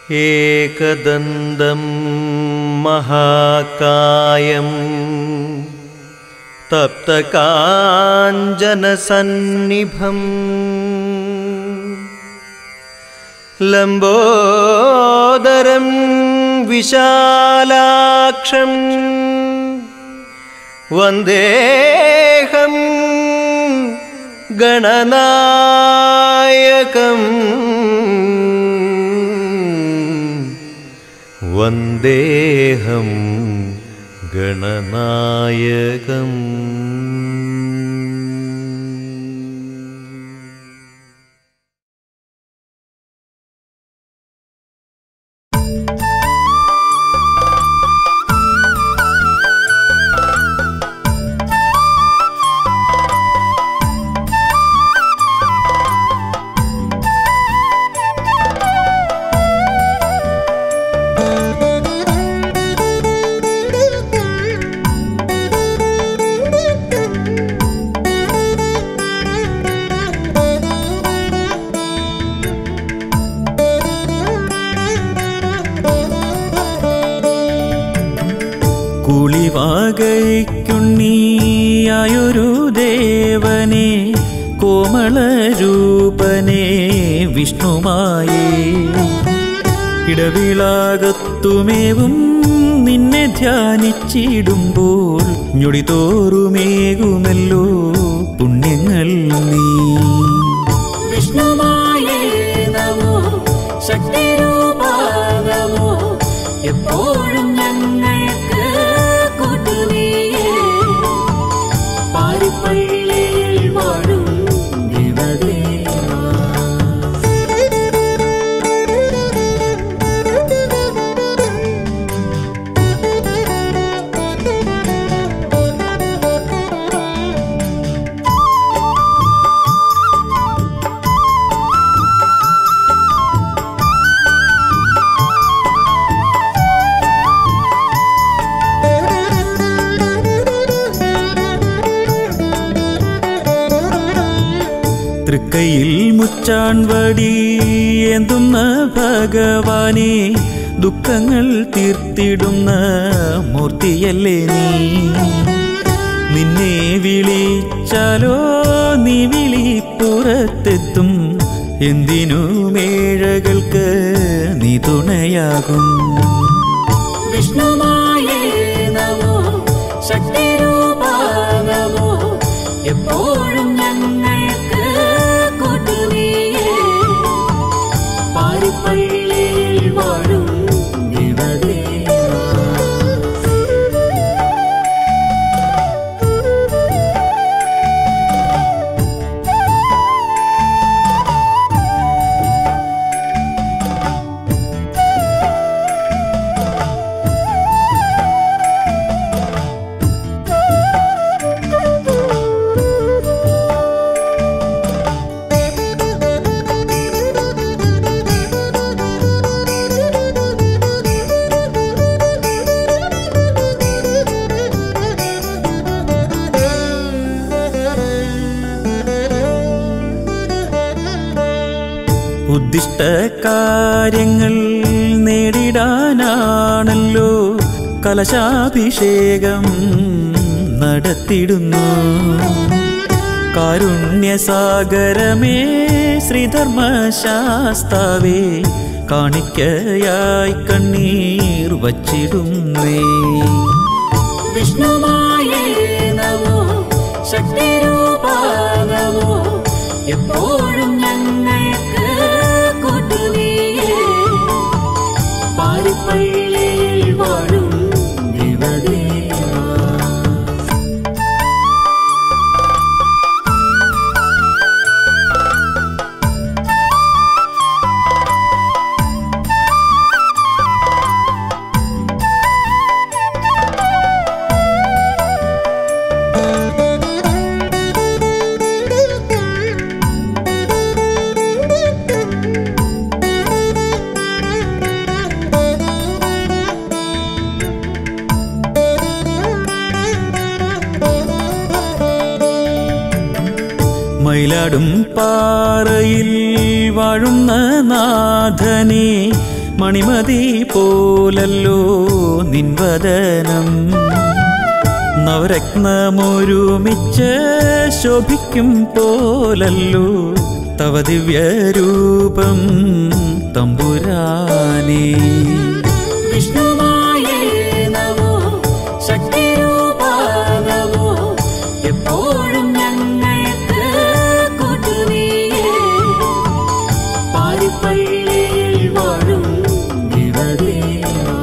एकदन्तं महाकायं तप्तकाञ्जनसन्निभम् लम्बोदरं विशालाक्षं वन्देऽहं गणनायकम् वन्देऽहं गणनायकम् കുളിവാകയ്ക്കുണ്ണിയായൊരു ദേവനെ കോമളരൂപനെ വിഷ്ണുമായേ ഇടവിളാകത്തുമേവും നിന്നെ ധ്യാനിച്ചിടുമ്പോൾ ഞൊടിതോറുമേകുമല്ലോ പുണ്യങ്ങൾ നീ വിഷ്ണുമായേ നമോ ശക്തിരൂപാ നമോ എപ്പോഴും ഞങ്ങൾക്ക് കൂട്ടുവീയേ പാരിപ്പള്ളിയിൽ വാഴും ദേവദേവാ തൃക്കൈയിൽ മുച്ചാൺവടി എന്തുന്ന ഭഗവാനെ ദുഃഖങ്ങൾ തീർത്തിടുന്ന മൂർത്തിയല്ലേ നീ നിന്നെ വിളിച്ചാലോ നീ വിളിപ്പുറത്തെത്തും എന്തിനു മേഴകൾക്ക് നീ തുണയാകും വിഷ്ണുമായേ നമോ ശക്തിരൂപാ നമോ എപ്പോഴും ഞങ്ങൾക്ക് കൂട്ടുവീയേ പാരിപ്പള്ളിയിൽ വാഴും ദേവദേവാ ഉദ്ദിഷ്ട കാര്യങ്ങൾ നേടിടാനാണല്ലോ കലശാഭിഷേകം നടത്തിടുന്നു കാരുണ്യസാഗരമേ ശ്രീധർമ്മശാസ്താവേ കാണിക്കയായി കണ്ണീർ വച്ചിടുന്നേ വിഷ്ണുമായേ നമോ ശക്തിരൂപാ നമോ എപ്പോഴും ഞങ്ങൾക്ക് കൂട്ടുവീയേ പാരിപ്പള്ളിയിൽ വാഴും ദേവദേവാ മയിലാടും പാറയിൽ വാഴുന്ന നാഥനെ മണിമതി പോലല്ലോ നിൻവദനം നവരത്നമൊരുമിച്ച് ശോഭിക്കും പോലല്ലോ തവ ദിവ്യരൂപം തമ്പുരാനേ വിഷ്ണുമായേ നമോ ശക്തിരൂപാ നമോ എപ്പോഴും ഞങ്ങൾക്ക് കൂട്ടുനീയേ പാരിപ്പള്ളിയിൽ വാഴും ദേവദേവാ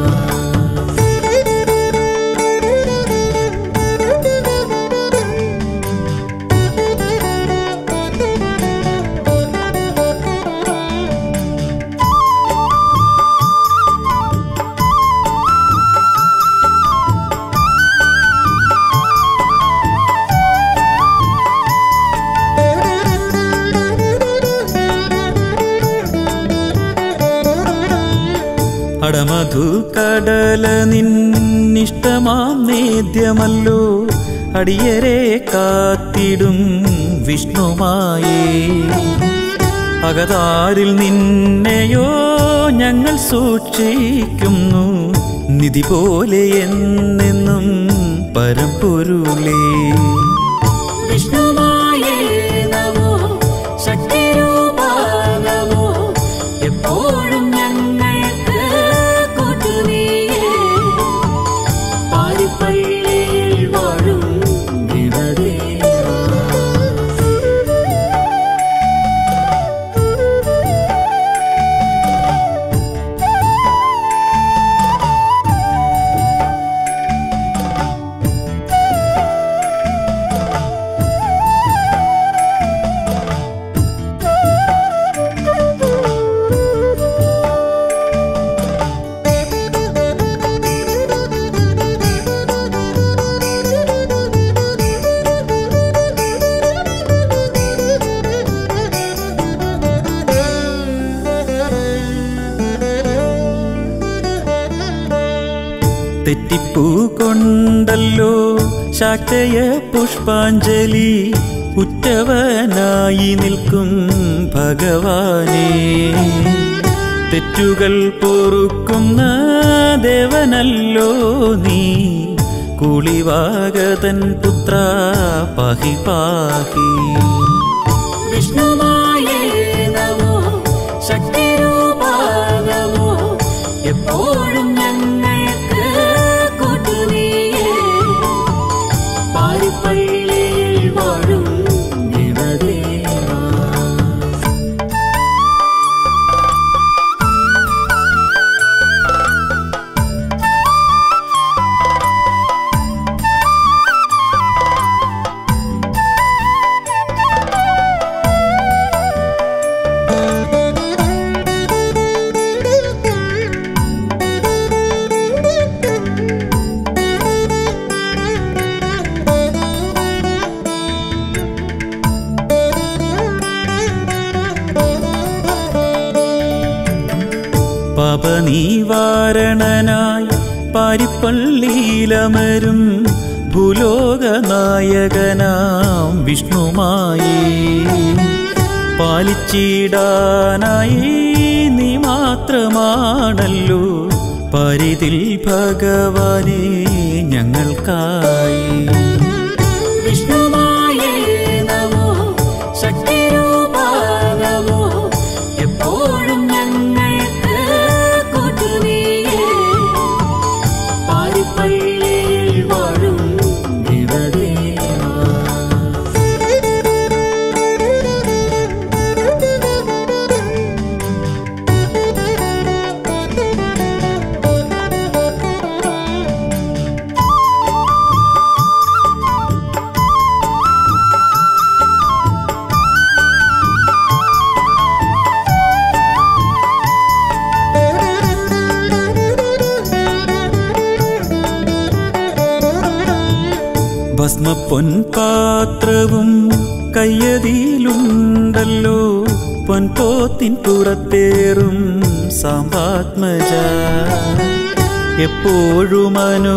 അടമധു കടല നിന്നിഷ്ടമാം നേദ്യമല്ലോ അടിയരെ കാത്തിടും വിഷ്ണുമായേ അകതാരിൽ നിന്നെയോ ഞങ്ങൾ സൂക്ഷിക്കുന്നു നിധി പോലെ എന്നെന്നും പരമ്പൊരുളേ വിഷ്ണുമായേ നമോ ശക്തിരൂപാ നമോ എപ്പോഴും ഞങ്ങൾക്ക് കൂട്ടുനീയേ പാരിപ്പള്ളിയിൽ വാഴും ദേവദേവാ തെറ്റിപ്പൂ കൊണ്ടല്ലോ ശാക്തയ പുഷ്പാഞ്ജലി ഉറ്റവനായി നിൽക്കും ഭഗവാനേ തെറ്റുകൾ പൊറുക്കുന്ന ദേവനല്ലോ നീ കുളിവാഗതൻ പുത്ര പാഹി പാഹി വിഷ്ണുമായേ നമോ ശക്തിരൂപാ നമോ എപ്പോഴും ഞങ്ങൾക്ക് കൂട്ടുനീയേ പാരിപ്പള്ളിയിൽ വാഴും ദേവദേവാ പാപനീവാരണനായി പാരിപ്പള്ളിയിലമരും ഭൂലോകനായകനാം വിഷ്ണുമായി പാലിച്ചിടാനായി നീ മാത്രമാണല്ലോ പരിതിൽ ഭഗവാനെ ഞങ്ങൾക്കായി വിഷ്ണുമായേ നമോ ശക്തിരൂപാ നമോ എപ്പോഴും ഞങ്ങൾക്ക് കൂട്ടുനീയേ പാരിപ്പള്ളിയിൽ വാഴും ദേവദേവാ ഭസ്മപ്പൊൻപാത്രവും കയ്യതിയിലുണ്ടല്ലോ പൊൻപോത്തിൻ പുറത്തേറും സാമ്പാത്മജ എപ്പോഴും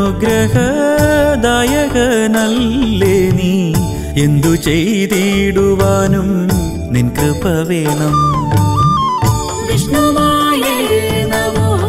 അനുഗ്രഹദായകനല്ലേ നീ എന്തു ചെയ്തിടുവാനും നിൻ കൃപ വേണം വിഷ്ണുമായേ നമോ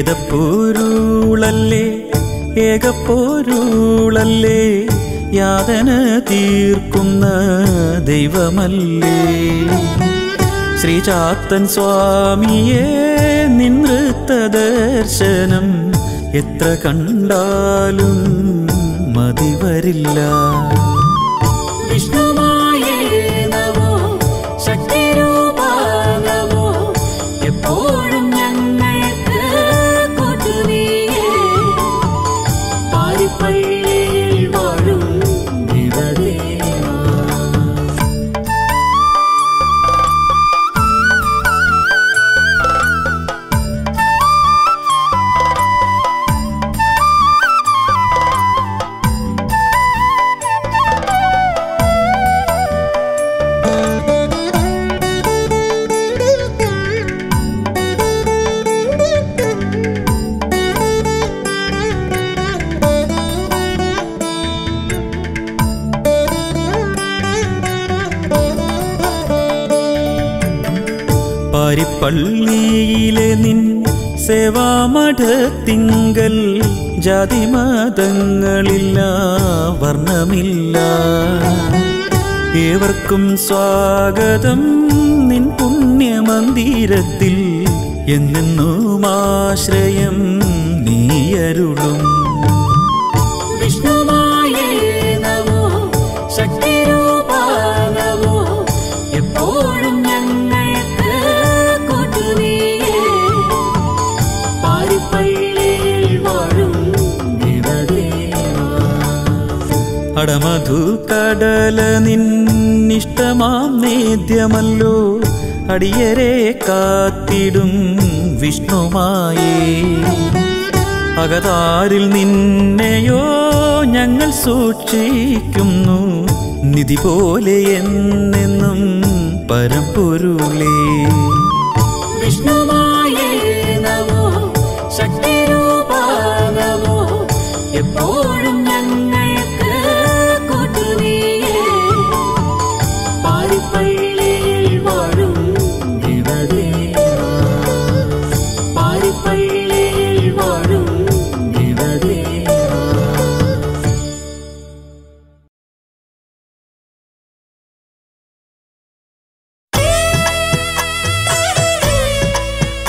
വേദപ്പൊരുളല്ലേ ഏകപ്പൊരുളല്ലേ യാതന തീർക്കുന്ന ദൈവമല്ലേ ശ്രീചാത്തൻ സ്വാമിയെ നിന്നൃത്ത ദർശനം എത്ര കണ്ടാലും മതി വരില്ല വിഷ്ണുമായേ നമോ ശക്തിരൂപാ നമോ എപ്പോഴും ഞങ്ങൾക്ക് കൂട്ടുനീയേ പാരിപ്പള്ളിയിൽ വാഴും ദേവദേവാ പാരിപ്പള്ളിയിലെ നിൻ സേവാമഠത്തിങ്കൽ ജാതിമതങ്ങളില്ല വർണ്ണമില്ല ഏവർക്കും സ്വാഗതം നിൻ പുണ്യമന്ദിരത്തിൽ എന്നെന്നും ആശ്രയം നീയരുളും വിഷ്ണുമായേ നമോ ശക്തിരൂപാ നമോ എപ്പോഴും ഞങ്ങൾക്ക് കൂട്ടുനീയേ പാരിപ്പള്ളിയിൽ വാഴും ദേവദേവാ അടമധു കടല നിന്നിഷ്ടമാം നേദ്യമല്ലോ അടിയരെ കാത്തിടും വിഷ്ണുമായേ അകതാരിൽ നിന്നെയോ ഞങ്ങൾ സൂക്ഷിക്കുന്നു നിധി പോലെ എന്നെന്നും പരമ്പൊരുളേ വിഷ്ണുമായേ നമോ ശക്തിരൂപാ നമോ എപ്പോഴും ഞങ്ങൾക്ക് കൂട്ടുനീയേ പാരിപ്പള്ളിയിൽ വാഴും ദേവദേവാ പാരിപ്പള്ളിയിൽ വാഴും ദേവദേവാ ും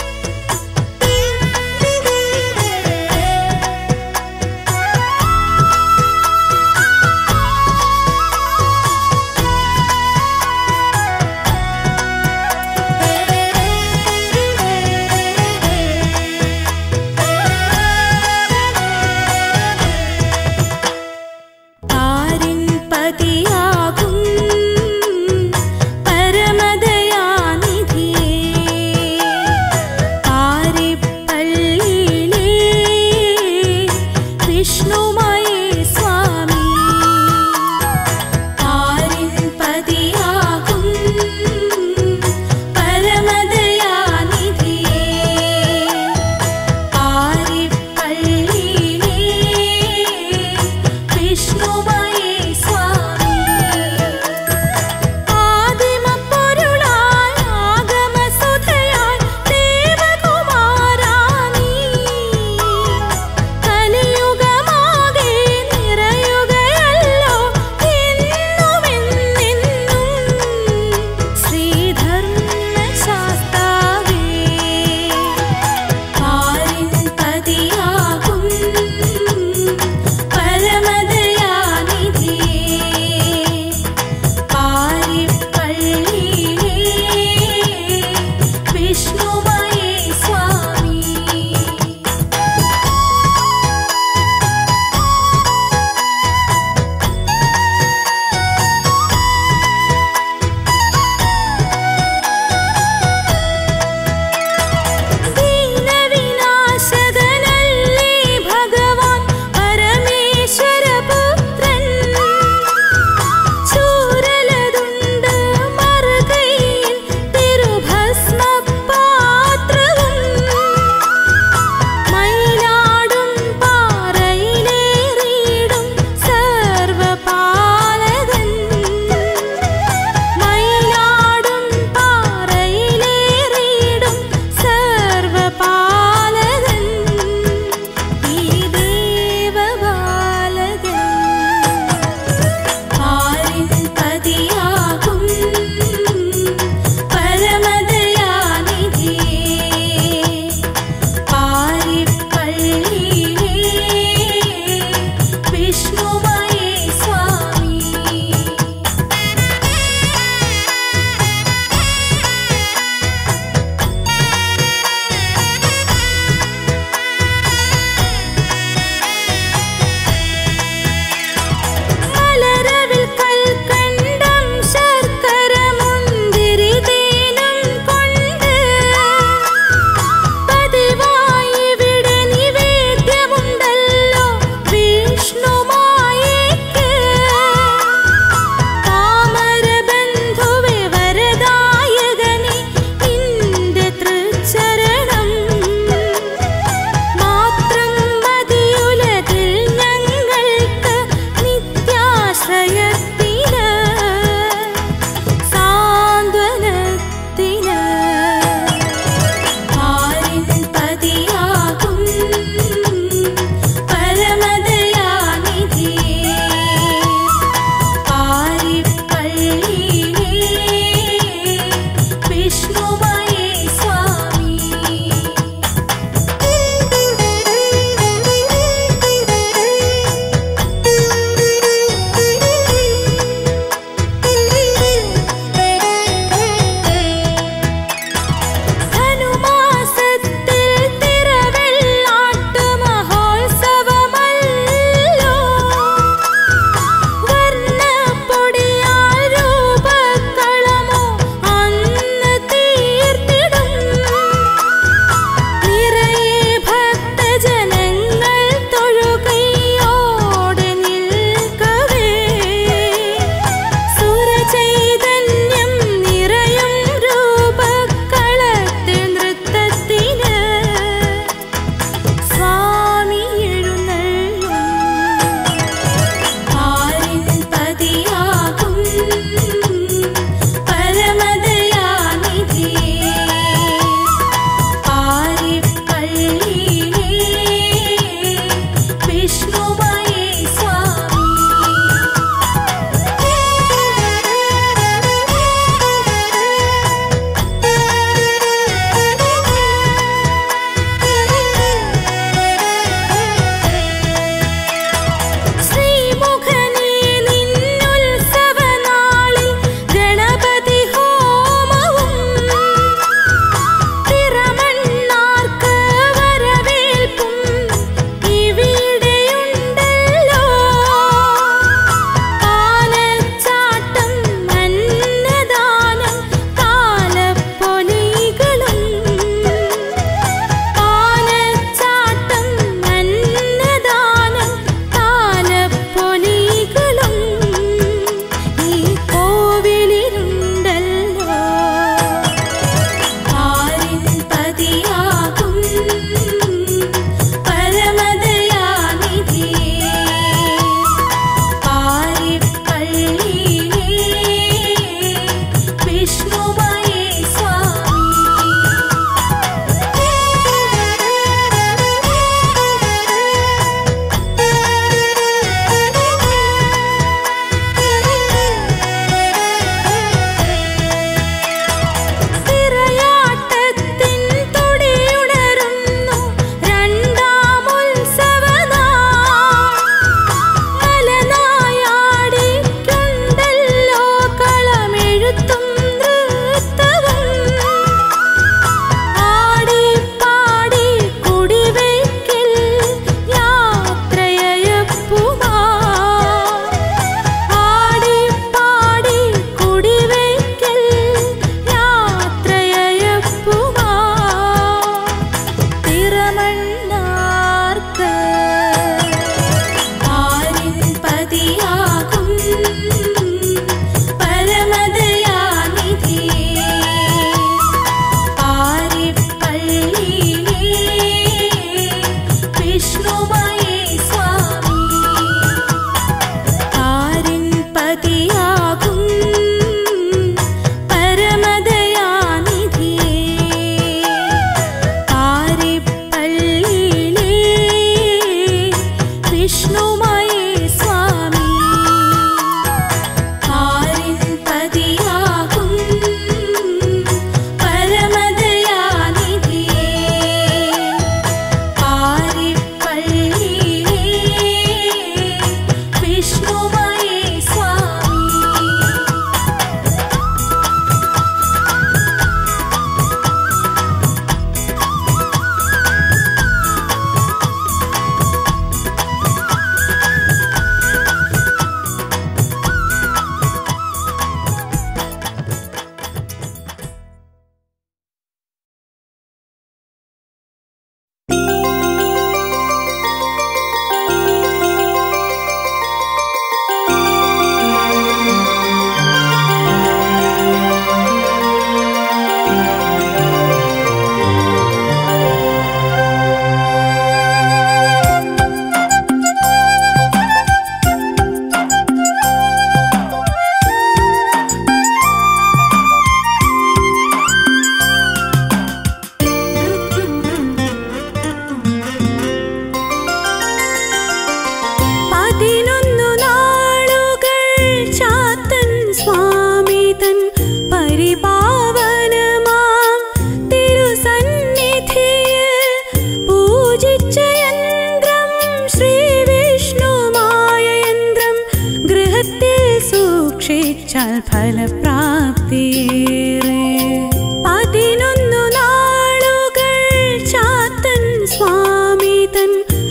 സൂക്ഷിച്ചാൽ ഫലപ്രാപ്തിയേറെ പതിനൊന്നു നാളുകൾ ചാത്തൻ സ്വാമി തൻ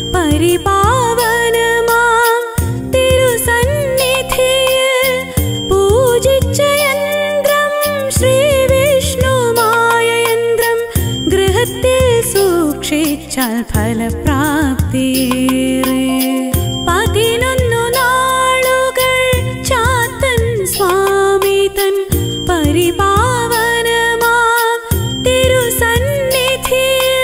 പരിപാവനമാം തിരുസന്നിധിയിൽ പൂജിച്ച യന്ത്രം ശ്രീ വിഷ്ണുമായ യന്ത്രം ഗൃഹത്തിൽ സൂക്ഷിച്ചാൽ ഫലപ്രാപ്തിയേറെ പതിനൊന്നു നാളുകൾ ചാത്തൻ സ്വാമി തൻ പരിപാവനമാം തിരുസന്നിധിയിൽ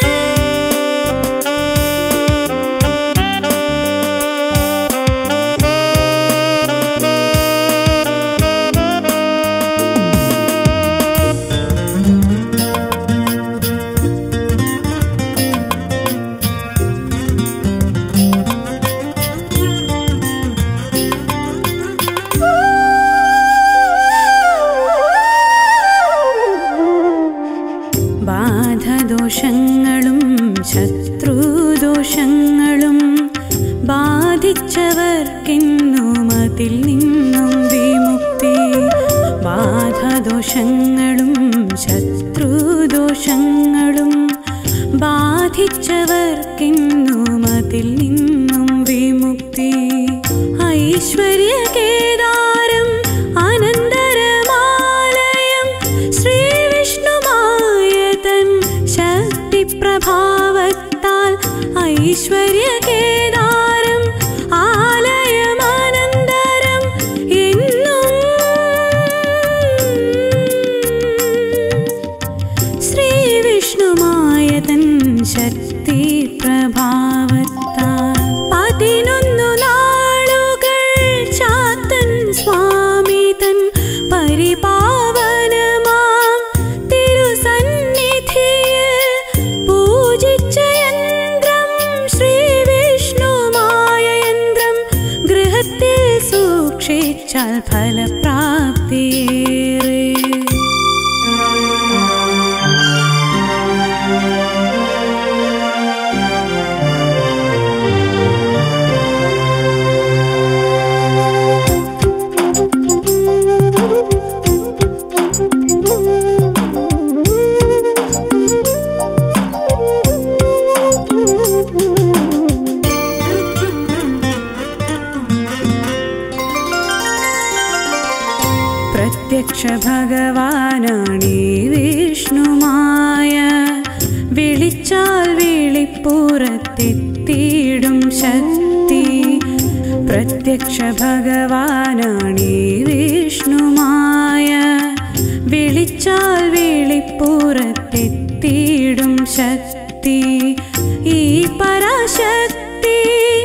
ബാധദോഷങ്ങളും ശത്രുദോഷങ്ങളും ബാധിച്ചവർക്കെന്നും അതിൽ നിന്നും വിമുക്തി ബാധദോഷങ്ങളും ശത്രുദോഷങ്ങളും ബാധിച്ചവർക്കെന്നും അതിൽ നിന്നും വിമുക്തി ഐശ്വര്യകേദാരം അനന്തരമാലയം ശ്രീ വിഷ്ണുമായ തൻ ശക്തിപ്രഭാവത്താൽ ഐശ്വര്യകേദാരം ആലയം അനന്തരം എന്നും ശ്രീ വിഷ്ണുമായ തൻ ശക്തി പ്രഭാവത്താൽ പതിനൊന്നു നാളുകൾ ചാത്തൻ സ്വാമി തൻ പരിപാവനമാം തിരുസന്നിധിയിൽ പൂജിച്ച യന്ത്രം ശ്രീ വിഷ്ണുമായ യന്ത്രം ഗൃഹത്തിൽ സൂക്ഷിച്ചാൽ ഫലപ്രാപ്തിയേറെ പ്രത്യക്ഷ ഭഗവാനാണീ വിഷ്ണുമായ വിളിച്ചാൽ വിളിപ്പുറത്തെത്തിയിടും ശക്തി പ്രത്യക്ഷ ഭഗവാനാണീ വിഷ്ണുമായ വിളിച്ചാൽ വിളിപ്പുറത്തെത്തിയിടും ശക്തി ഈ പരാശക്തി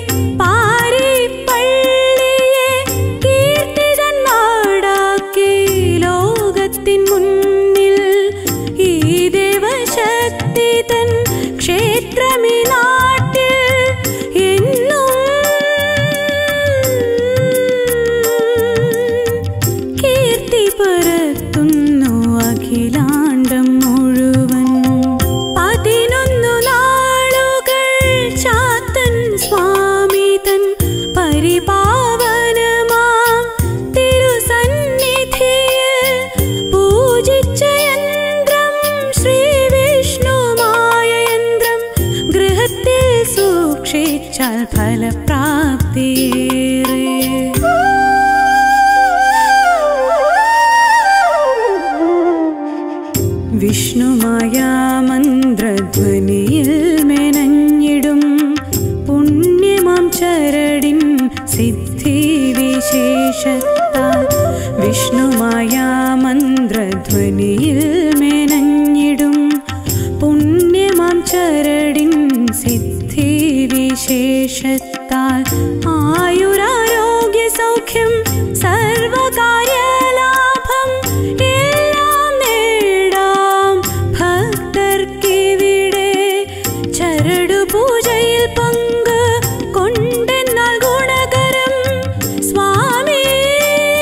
പാരിപ്പള്ളിയെ കീർത്തിതൻ നാടാക്കി ലോകത്തിൻ മുന്നിൽ ഈ ദേവശക്തി തൻ ക്ഷേത്രമി നാട്ടിൽ എന്നും കീർത്തി പരത്തുന്നു അഖിലാണ്ടം മുഴുവൻ പതിനൊന്നു നാളുകൾ ചാത്തൻ സ്വാമി തൻ പരിപാവനമാം തിരുസന്നിധിയിൽ പൂജിച്ച യന്ത്രം ശ്രീ വിഷ്ണുമായ യന്ത്രം ഗൃഹത്തിൽ സൂക്ഷിച്ചാൽ ഫലപ്രാപ്തിയേറെ വിഷ്ണുമായ മന്ത്രധ്വനിയിൽ മെനഞ്ഞിടും പുണ്യമാം ചരടിൻ സിദ്ധി വിശേഷത്താൽ വിഷ്ണുമായ മന്ത്രധ്വനിയിൽ മെനഞ്ഞിടും പുണ്യമാം ചരടിൻ സിദ്ധി വിശേഷത്താൽ ആയുരാരോഗ്യ സൗഖ്യം സർവകാര്യലാഭം എല്ലാം നേടാം ഭക്തർക്കിവിടെ ചരടു പൂജയിൽ പങ്ക് കൊണ്ടെന്നാൽ ഗുണകരം സ്വാമി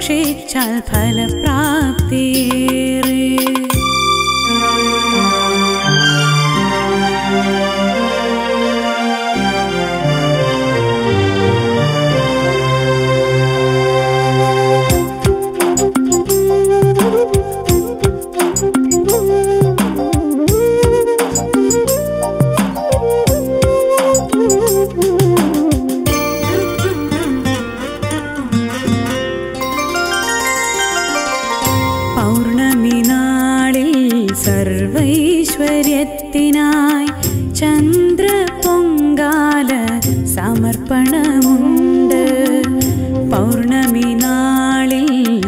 സൂക്ഷിച്ചാൽ ഫലപ്രാപ്തിയേറെ പൗർണമി നാളിൽ സർവൈശ്വര്യത്തിനായി ചന്ദ്ര പൊങ്കാല സമർപ്പണമുണ്ട് പൗർണമി നാളിൽ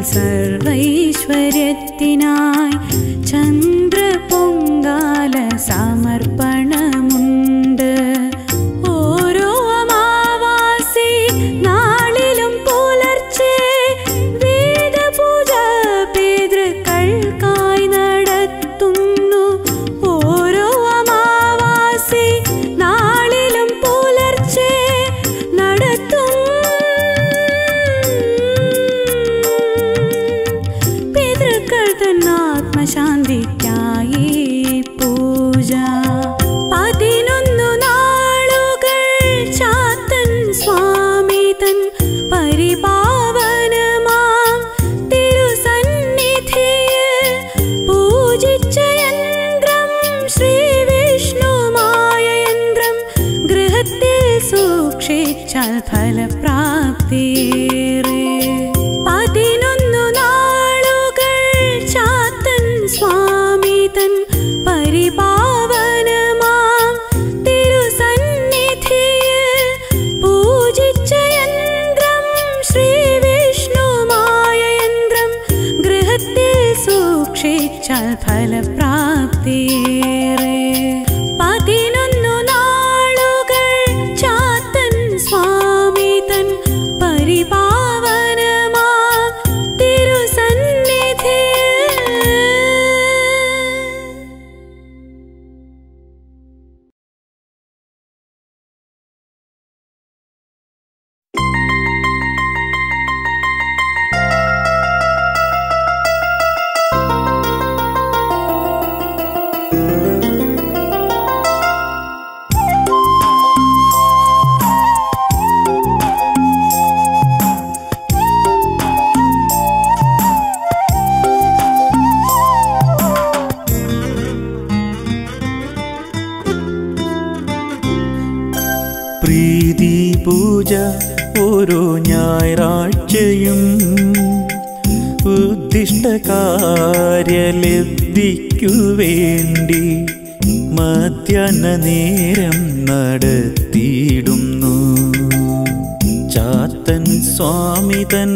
സർവൈശ്വര്യത്തിനായി ചന്ദ്ര പൊങ്കാല സമർപ്പണമുണ്ട് ഓരോ അമാവാസി നാളിലും പുലർച്ചെ വേദപൂജ പിതൃക്കൾക്കായി നടത്തുന്നു ഓരോ അമാവാസി നാളിലും പുലർച്ചെ നടത്തും പിതൃക്കൾ തൻ ആത്മശാന്തിക്കായി പൂജ പതിനൊന്നു നാളുകൾ ചാത്തൻ സ്വാമി തൻ പരിപാവനമാം തിരുസന്നിധിയിൽ പൂജിച്ച യന്ത്രം ശ്രീ വിഷ്ണുമായ യന്ത്രം ഗൃഹത്തിൽ സൂക്ഷിച്ചാൽ ഫലപ്രാപ്തിയേറെ പതിനൊന്നു നാളുകൾ ചാത്തൻ സ്വാമി തൻ പരിപാവനമാം തിരുസന്നിധിയിൽ പൂജിച്ച യന്ത്രം ശ്രീ വിഷ്ണുമായ യന്ത്രം ഗൃഹത്തിൽ സൂക്ഷിച്ചാൽ ഫലപ്രാപ്തിയേറെ പതിനൊന്നു നാളുകൾ ചാത്തൻ സ്വാമി തൻ പരിപാവനമാം തിരുസന്നിധിയിൽ പ്രീതി പൂജ ഓരോ ഞായറാഴ്ചയും ഉദ്ദിഷ്ട കാര്യലബ്ധിക്കു വേണ്ടി മധ്യാഹ്ന നേരം നടത്തിയിടുന്നു ചാത്തൻ സ്വാമി തൻ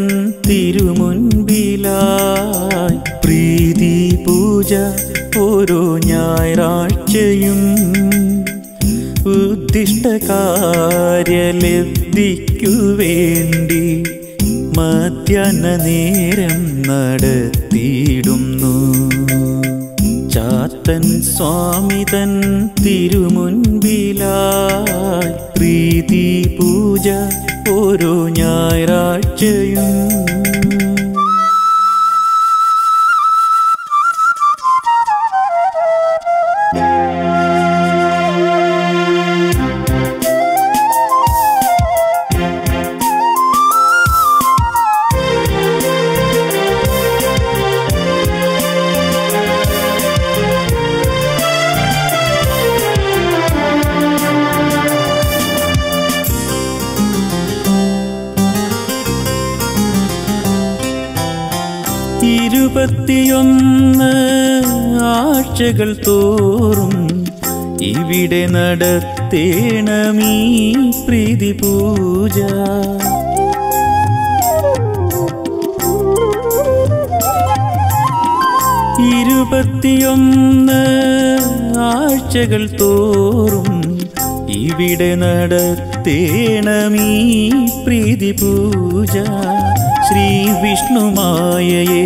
തിരുമുൻപിലായി പ്രീതി പൂജ ഓരോ ഞായറാഴ്ചയും ഉദ്ദിഷ്ട കാര്യലബ്ധിക്കു വേണ്ടി മധ്യാഹ്ന നേരം നടത്തിയിടുന്നു ചാത്തൻ സ്വാമി തൻ തിരുമുൻപിലായി പ്രീതി പൂജ ഓരോ ഞായറാഴ്ചയും ഇരുപത്തിയൊന്ന് ആഴ്ചകൾ തോറും ഇവിടെ നടത്തേണമീ പ്രീതി പൂജ ഇരുപത്തിയൊന്ന് ആഴ്ചകൾ തോറും ഇവിടെ നടത്തേണമീ പ്രീതി പൂജ ശ്രീ വിഷ്ണുമായയെ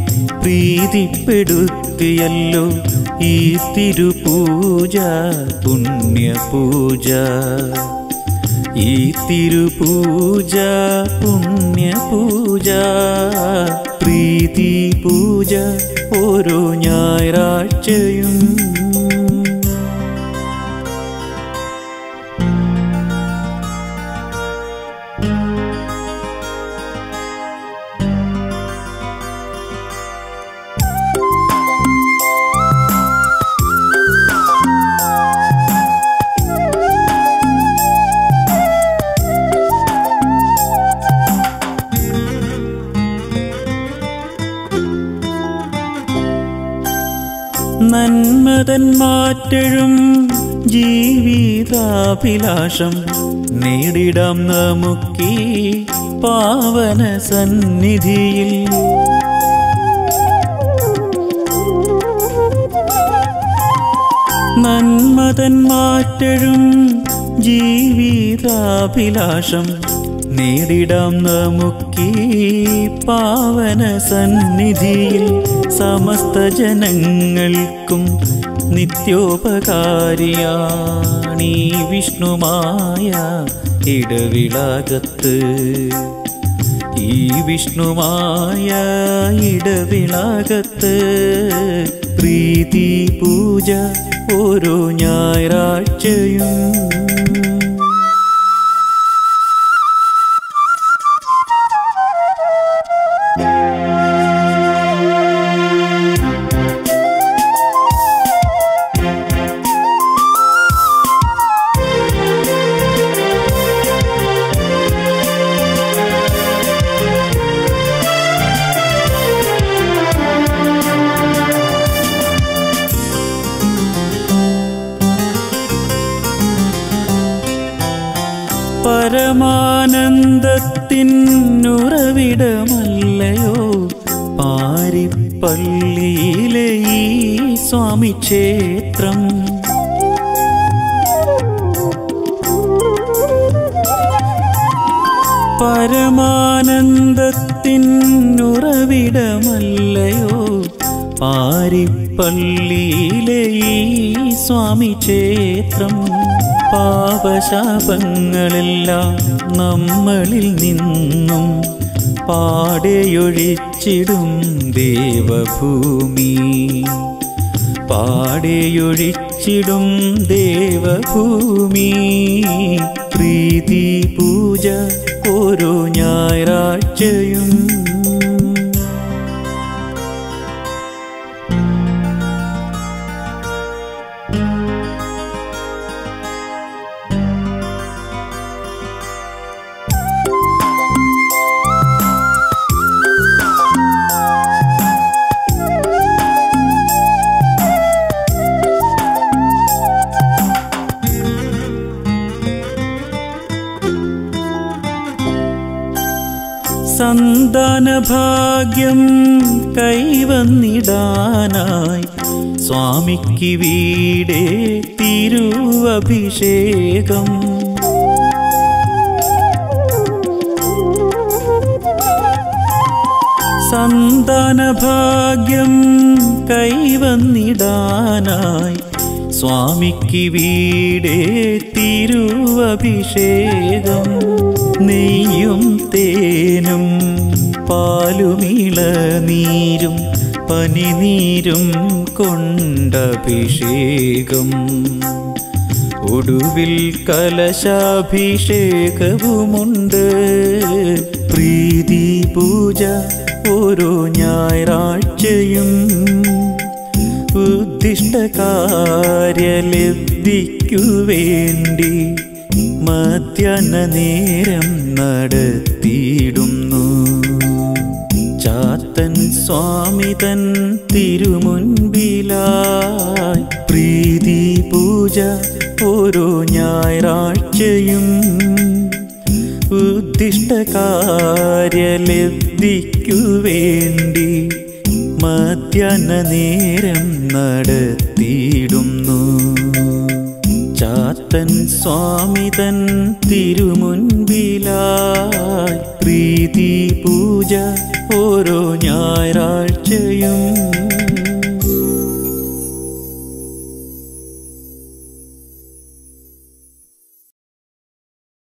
പ്രീതിപ്പെടുത്തിയല്ലോ ഈ തിരുപൂജ പുണ്യപൂജ ഈ തിരുപൂജ പുണ്യപൂജ പ്രീതി പൂജ ഓരോ ഞായറാഴ്ചയും നന്മതൻ മാറ്റഴും ജീവിതാഭിലാഷം നേടിടാം നമുക്കീ പാവന സന്നിധിയിൽ നന്മതൻ മാറ്റഴും ജീവിതാഭിലാഷം നേടിടാം നമുക്കീ പാവന സന്നിധിയിൽ സമസ്ത ജനങ്ങൾക്കും നിത്യോപകാരിയാണീ വിഷ്ണുമായ ഇടവിളകത്ത് ഈ വിഷ്ണുമായ ഇടവിളകത്ത് പ്രീതി പൂജ ഓരോ ഞായറാഴ്ചയും പരമാനന്ദത്തിനുറവിടമല്ലയോ പാരിപ്പള്ളിയിലെ ഈ സ്വാമി ക്ഷേത്രം പരമാനന്ദത്തിനുറവിടമല്ലയോ പാരിപ്പള്ളിയിലെ ഈ സ്വാമി ക്ഷേത്രം പാപശാപങ്ങളെല്ലാം നമ്മളിൽ നിന്നും പാടെയൊഴിച്ചിടും ദേവഭൂമി പാടെയൊഴിച്ചിടും ദേവഭൂമി പ്രീതി പൂജ ഓരോ ഞായറാഴ്ചയും സന്താനഭാഗ്യം കൈവന്നിടാനായി സ്വാമിക്ക് വീടേ തിരുവഭിഷേകം സന്താനഭാഗ്യം കൈവന്നിടാനായി സ്വാമിക്ക് വീടേ തിരുവഭിഷേകം നെയ്യും തേനും പാലുമിള നീരും പനിനീരും കൊണ്ടഭിഷേകം ഒടുവിൽ കലശാഭിഷേകവുമുണ്ട് പ്രീതി പൂജ ഓരോ ഞായറാഴ്ചയും ഉദ്ദിഷ്ടകാര്യലബ്ധിക്കു വേണ്ടി മധ്യാഹ്ന നേരം നടത്തിയിടുന്നു ചാത്തൻ സ്വാമി തൻ തിരുമുൻപിലായി പ്രീതി പൂജ ഓരോ ഞായറാഴ്ചയും ഉദ്ദിഷ്ടകാര്യലബ്ധിക്കു വേണ്ടി മധ്യാഹ്ന നേരം നടത്തിയിടുന്നു ചാത്തൻ സ്വാമി തൻ തിരുമുൻപിലായി പ്രീതി പൂജ ഓരോ ഞായറാഴ്ചയും